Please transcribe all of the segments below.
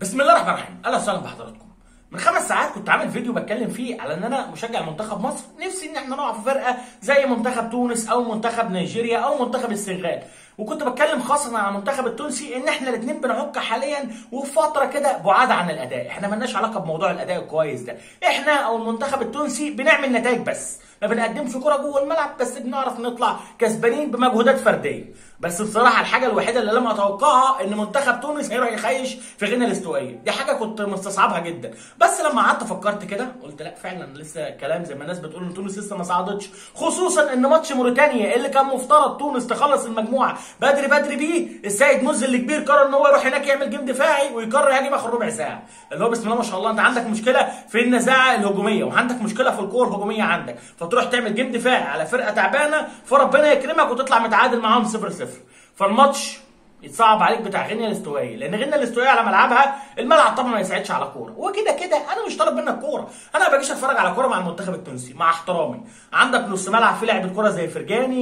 بسم الله الرحمن الرحيم اهلا وسهلا بحضراتكم من خمس ساعات كنت عامل فيديو بتكلم فيه على ان انا مشجع منتخب مصر نفسي ان احنا نقع في فرقه زي منتخب تونس او منتخب نيجيريا او منتخب السنغال وكنت بتكلم خاصه على المنتخب التونسي ان احنا الاثنين بنعك حاليا وفي فتره كده بعاد عن الاداء احنا ملناش علاقه بموضوع الاداء الكويس ده احنا او المنتخب التونسي بنعمل نتائج بس ما بنقدمش كرة جوه الملعب بس بنعرف نطلع كسبانين بمجهودات فرديه بس بصراحه الحاجه الوحيده اللي لم اتوقعها ان منتخب تونس هيروح يخيش في غينيا الاستوائيه دي حاجه كنت مستصعبها جدا بس لما قعدت فكرت كده قلت لا فعلا لسه كلام زي ما الناس بتقول ان تونس لسه ما صعدتش خصوصا ان ماتش موريتانيا اللي كان مفترض تونس تخلص المجموعه بدري بدري بيه السيد مزل الكبير قرر ان هو يروح هناك يعمل جيم دفاعي ويقرر يهاجم اخر ربع ساعه اللي هو بسم الله ما شاء الله انت عندك مشكله في النزاعه الهجوميه وعندك مشكله في القوه الهجوميه عندك فتروح تعمل جيم دفاعي على فرقه تعبانه فربنا يكرمك وتطلع متعادل معاهم 0 0 فالماتش يتصعب عليك بتاع غينيا الاستوائيه لان غينيا الاستوائيه على ملعبها الملعب طبعا ما يساعدش على كوره وكده كده انا مش طالب منك كوره انا ما باجيش اتفرج على كوره مع المنتخب التونسي مع احترامي عندك نص ملعب فيه لعيبه كوره زي فرجاني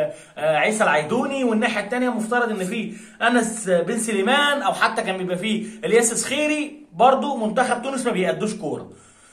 وعيسى العيدوني والناحيه الثانيه مفترض ان فيه انس بن سليمان او حتى كان بيبقى فيه الياس سخيري برضو منتخب تونس ما بيأدوش كوره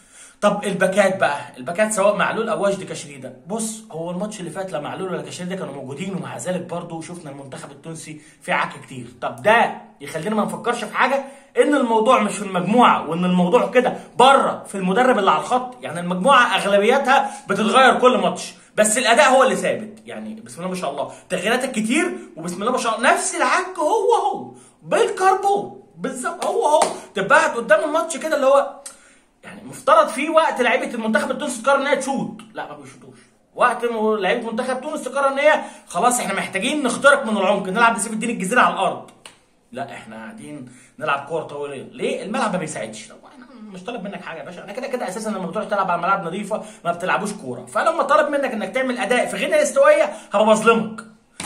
طب الباكات بقى الباكات سواء معلول او وجدي كشريده بص هو الماتش اللي فات لا معلول ولا كشريده كانوا موجودين ومع ذلك برضه شفنا المنتخب التونسي في عك كتير طب ده يخلينا ما نفكرش في حاجه ان الموضوع مش في المجموعه وان الموضوع كده بره في المدرب اللي على الخط يعني المجموعه اغلبيتها بتتغير كل ماتش بس الاداء هو اللي ثابت يعني بسم الله ما شاء الله تغييراتك كتير وبسم الله ما شاء الله نفس العك هو هو بالكربون بالظبط هو هو تبقى قدام الماتش كده اللي هو يعني مفترض في وقت لعيبه المنتخب التونسي تقرر ان هي تشوط لا ما بيشوطوش وقت لعيبه منتخب تونس تقرر ان هي خلاص احنا محتاجين نخترق من العمق نلعب بسيف الدين الجزيره على الارض لا احنا قاعدين نلعب كوره طويله ليه الملعب ما بيساعدش طب انا مش طالب منك حاجه يا باشا انا كده كده اساسا لما بتروح تلعب على ملاعب نظيفه ما بتلعبوش كوره فلما طالب منك انك تعمل اداء في غينيا الاستوائيه هبقى بظلمك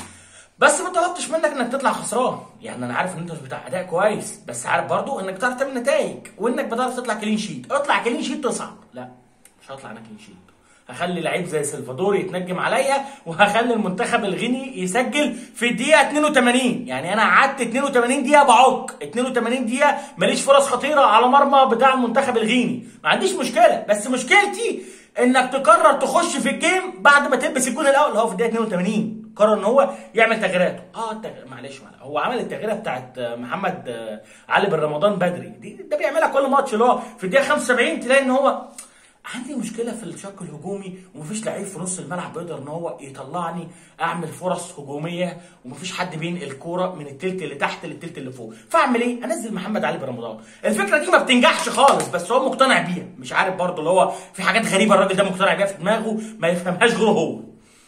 بس ما طلبتش منك انك تطلع خسران يعني انا عارف ان انت مش بتاع اداء كويس بس عارف برضو انك بتعرف تعمل نتائج وانك بتعرف تطلع كلين شيت اطلع كلين شيت تصعد لا مش هطلع انا كلين شيت هخلي لعيب زي سلفادور يتنجم عليا وهخلي المنتخب الغيني يسجل في الدقيقه 82 يعني انا قعدت 82 دقيقه بعك 82 دقيقه ماليش فرص خطيره على مرمى بتاع المنتخب الغيني ما عنديش مشكله بس مشكلتي انك تقرر تخش في الجيم بعد ما تلبس الجون الاول اللي هو في الدقيقه 82 قرر ان هو يعمل تغييراته اه التغ... معلش معلش هو عمل التغييره بتاعت محمد علي بن رمضان بدري دي ده بيعملها كل ماتش اللي هو في الدقيقه 75 تلاقي ان هو عندي مشكله في الشق الهجومي ومفيش لعيب في نص الملعب بيقدر ان هو يطلعني اعمل فرص هجوميه ومفيش حد بينقل الكوره من التلت اللي تحت للتلت اللي فوق فاعمل ايه انزل محمد علي بن رمضان الفكره دي ما بتنجحش خالص بس هو مقتنع بيها مش عارف برضه اللي هو في حاجات غريبه الراجل ده مقتنع بيها في دماغه ما يفهمهاش غيره هو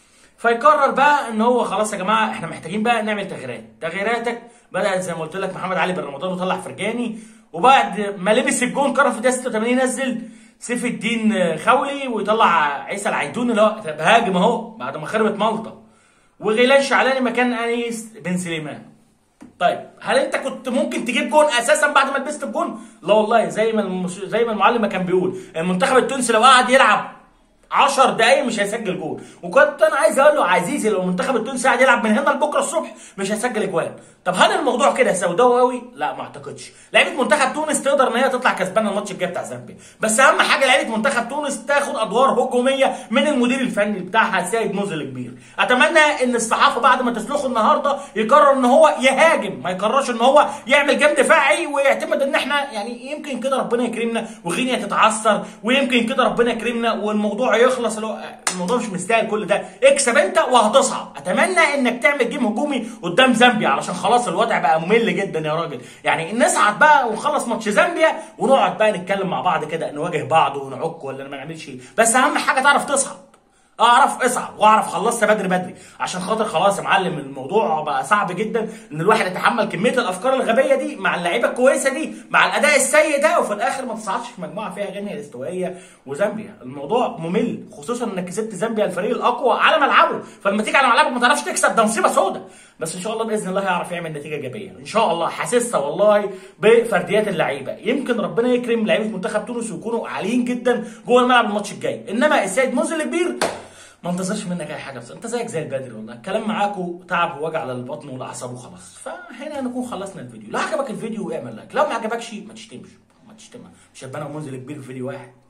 فيقرر بقى ان هو خلاص يا جماعه احنا محتاجين بقى نعمل تغييرات تغييراتك بدات زي ما قلت لك محمد علي بن رمضان وطلع فرجاني وبعد ما لبس الجون قرر في الدقيقه 86 ينزل سيف الدين خولي ويطلع عيسى العيدون اللي هو هاجم اهو بعد ما خربت مالطا وغيلان شعلاني مكان انيس بن سليمان طيب هل انت كنت ممكن تجيب جون اساسا بعد ما لبست الجون؟ لا والله زي ما المش... زي ما المعلم كان بيقول المنتخب التونسي لو قعد يلعب 10 دقايق مش هيسجل جول وكنت انا عايز اقول له عزيزي لو المنتخب التونسي قاعد يلعب من هنا لبكره الصبح مش هيسجل اجوال طب هل الموضوع كده سوداوي قوي لا ما اعتقدش لعيبه منتخب تونس تقدر ان هي تطلع كسبانه الماتش الجاي بتاع زامبيا بس اهم حاجه لعيبه منتخب تونس تاخد ادوار هجوميه من المدير الفني بتاعها سيد مزل كبير اتمنى ان الصحافه بعد ما تسلخه النهارده يقرر ان هو يهاجم ما يقررش ان هو يعمل جيم دفاعي ويعتمد ان احنا يعني يمكن كده ربنا يكرمنا وغينيا تتعثر ويمكن كده ربنا يكرمنا والموضوع يخلص اللي هو الموضوع مش مستاهل كل ده اكسب انت وهتصعد اتمنى انك تعمل جيم هجومي قدام زامبيا علشان خلاص الوضع بقى ممل جدا يا راجل يعني نصعد بقى ونخلص ماتش زامبيا ونقعد بقى نتكلم مع بعض كده نواجه بعض ونعك ولا ما نعملش بس اهم حاجه تعرف تصعد اعرف اصعد واعرف خلصت بدري بدري عشان خاطر خلاص يا معلم الموضوع بقى صعب جدا ان الواحد يتحمل كميه الافكار الغبيه دي مع اللعيبه الكويسه دي مع الاداء السيء ده وفي الاخر ما تصعدش في مجموعه فيها غينيا الاستوائيه وزامبيا الموضوع ممل خصوصا انك كسبت زامبيا الفريق الاقوى على ملعبه فلما تيجي على ملعبك ما تعرفش تكسب ده مصيبه سودا بس ان شاء الله باذن الله هيعرف يعمل نتيجه ايجابيه ان شاء الله حاسسها والله بفرديات اللعيبه يمكن ربنا يكرم لعيبه منتخب تونس ويكونوا عاليين جدا جوه الملعب الماتش الجاي انما السيد مزل كبير ما انتظرش منك اي حاجه بس انت زيك زي البدري والله الكلام معاكم تعب ووجع للبطن والاعصاب وخلاص فهنا نكون خلصنا الفيديو لو عجبك الفيديو اعمل لايك لو ما عجبكش ما تشتمش ما تشتمها مش هيبقى انا منزل كبير في فيديو واحد